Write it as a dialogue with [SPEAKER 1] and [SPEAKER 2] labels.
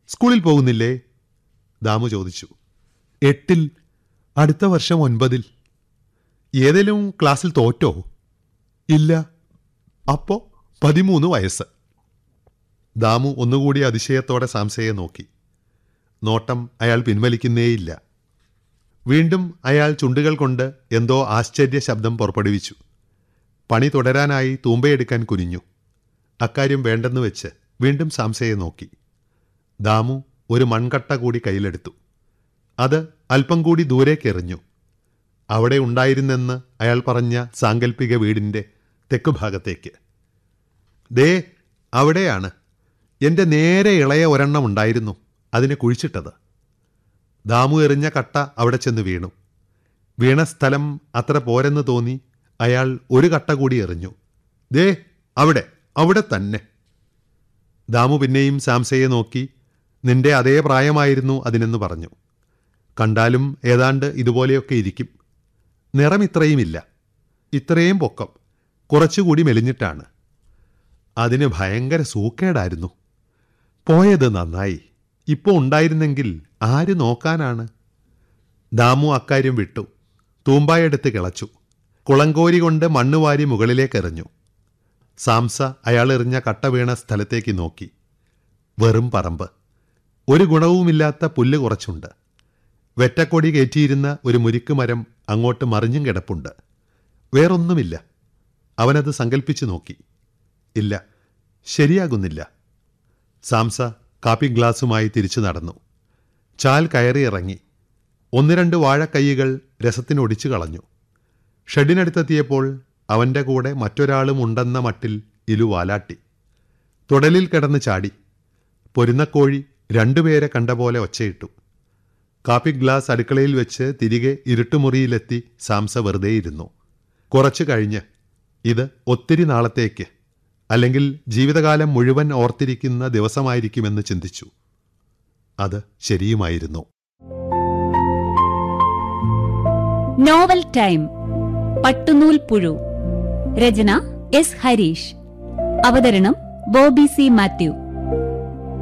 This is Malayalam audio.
[SPEAKER 1] സ്കൂളിൽ പോകുന്നില്ലേ ദാമു ചോദിച്ചു എട്ടിൽ അടുത്ത വർഷം ഒൻപതിൽ ഏതെങ്കിലും ക്ലാസ്സിൽ തോറ്റോ ഇല്ല അപ്പോ പതിമൂന്ന് വയസ്സ് ദാമു ഒന്നുകൂടി അതിശയത്തോടെ സാംസയെ നോക്കി നോട്ടം അയാൾ പിൻവലിക്കുന്നേയില്ല വീണ്ടും അയാൾ ചുണ്ടുകൾ കൊണ്ട് എന്തോ ആശ്ചര്യ ശബ്ദം പുറപ്പെടുവിച്ചു പണി തുടരാനായി തൂമ്പയെടുക്കാൻ കുനിഞ്ഞു അക്കാര്യം വേണ്ടെന്ന് വെച്ച് വീണ്ടും സാംസയെ നോക്കി ദാമു ഒരു മൺകട്ട കൂടി കയ്യിലെടുത്തു അത് അല്പം കൂടി ദൂരേക്കെറിഞ്ഞു അവിടെ ഉണ്ടായിരുന്നെന്ന് അയാൾ പറഞ്ഞ സാങ്കല്പിക വീടിൻ്റെ തെക്കുഭാഗത്തേക്ക് ദേ അവിടെയാണ് എൻ്റെ നേരെ ഇളയ ഒരെണ്ണം ഉണ്ടായിരുന്നു അതിനെ കുഴിച്ചിട്ടത് ദാമു എറിഞ്ഞ കട്ട അവിടെ ചെന്ന് വീണു വീണ സ്ഥലം അത്ര പോരെന്ന് തോന്നി അയാൾ ഒരു കട്ട കൂടി എറിഞ്ഞു ദേ അവിടെ അവിടെ തന്നെ ദാമു പിന്നെയും സാംസയെ നോക്കി നിന്റെ അതേ പ്രായമായിരുന്നു അതിനെന്ന് പറഞ്ഞു കണ്ടാലും ഏതാണ്ട് ഇതുപോലെയൊക്കെ ഇരിക്കും നിറം ഇത്രയുമില്ല ഇത്രയും പൊക്കം കുറച്ചുകൂടി മെലിഞ്ഞിട്ടാണ് അതിന് ഭയങ്കര സൂക്കേടായിരുന്നു പോയത് നന്നായി ഇപ്പോൾ ഉണ്ടായിരുന്നെങ്കിൽ ആര് നോക്കാനാണ് ദാമു അക്കാര്യം വിട്ടു തൂമ്പായെടുത്ത് കിളച്ചു കുളങ്കോരി കൊണ്ട് മണ്ണുവാരി മുകളിലേക്കെറിഞ്ഞു സാംസ അയാൾ എറിഞ്ഞ കട്ട വീണ സ്ഥലത്തേക്ക് നോക്കി വെറും പറമ്പ് ഒരു ഗുണവുമില്ലാത്ത പുല്ല് കുറച്ചുണ്ട് വെറ്റക്കൊടി കയറ്റിയിരുന്ന ഒരു മുരിക്ക് മരം അങ്ങോട്ട് മറിഞ്ഞും കിടപ്പുണ്ട് വേറൊന്നുമില്ല അവനത് സങ്കല്പിച്ചു നോക്കി ഇല്ല ശരിയാകുന്നില്ല സാംസ കാപ്പി ഗ്ലാസുമായി തിരിച്ചു നടന്നു ചാൽ കയറി ഇറങ്ങി ഒന്ന് രണ്ട് വാഴക്കൈകൾ രസത്തിനൊടിച്ചു കളഞ്ഞു ഷെഡിനടുത്തെത്തിയപ്പോൾ അവൻ്റെ കൂടെ മറ്റൊരാളും ഉണ്ടെന്ന മട്ടിൽ ഇലു വാലാട്ടി തുടലിൽ കിടന്ന് ചാടി പൊരുന്നക്കോഴി രണ്ടുപേരെ കണ്ട പോലെ ഒച്ചയിട്ടു കാപ്പി ഗ്ലാസ് അടുക്കളയിൽ വെച്ച് തിരികെ ഇരുട്ടുമുറിയിലെത്തി സാംസ വെറുതെ ഇരുന്നു കുറച്ചു കഴിഞ്ഞ് ഇത് ഒത്തിരി നാളത്തേക്ക് അല്ലെങ്കിൽ ജീവിതകാലം മുഴുവൻ ഓർത്തിരിക്കുന്ന ദിവസമായിരിക്കുമെന്ന് ചിന്തിച്ചു അത് ശരിയുമായിരുന്നു
[SPEAKER 2] നോവൽ ടൈം പട്ടുനൂൽ പുഴു രചന എസ് ഹരീഷ് അവതരണം ബോബി സി മാത്യു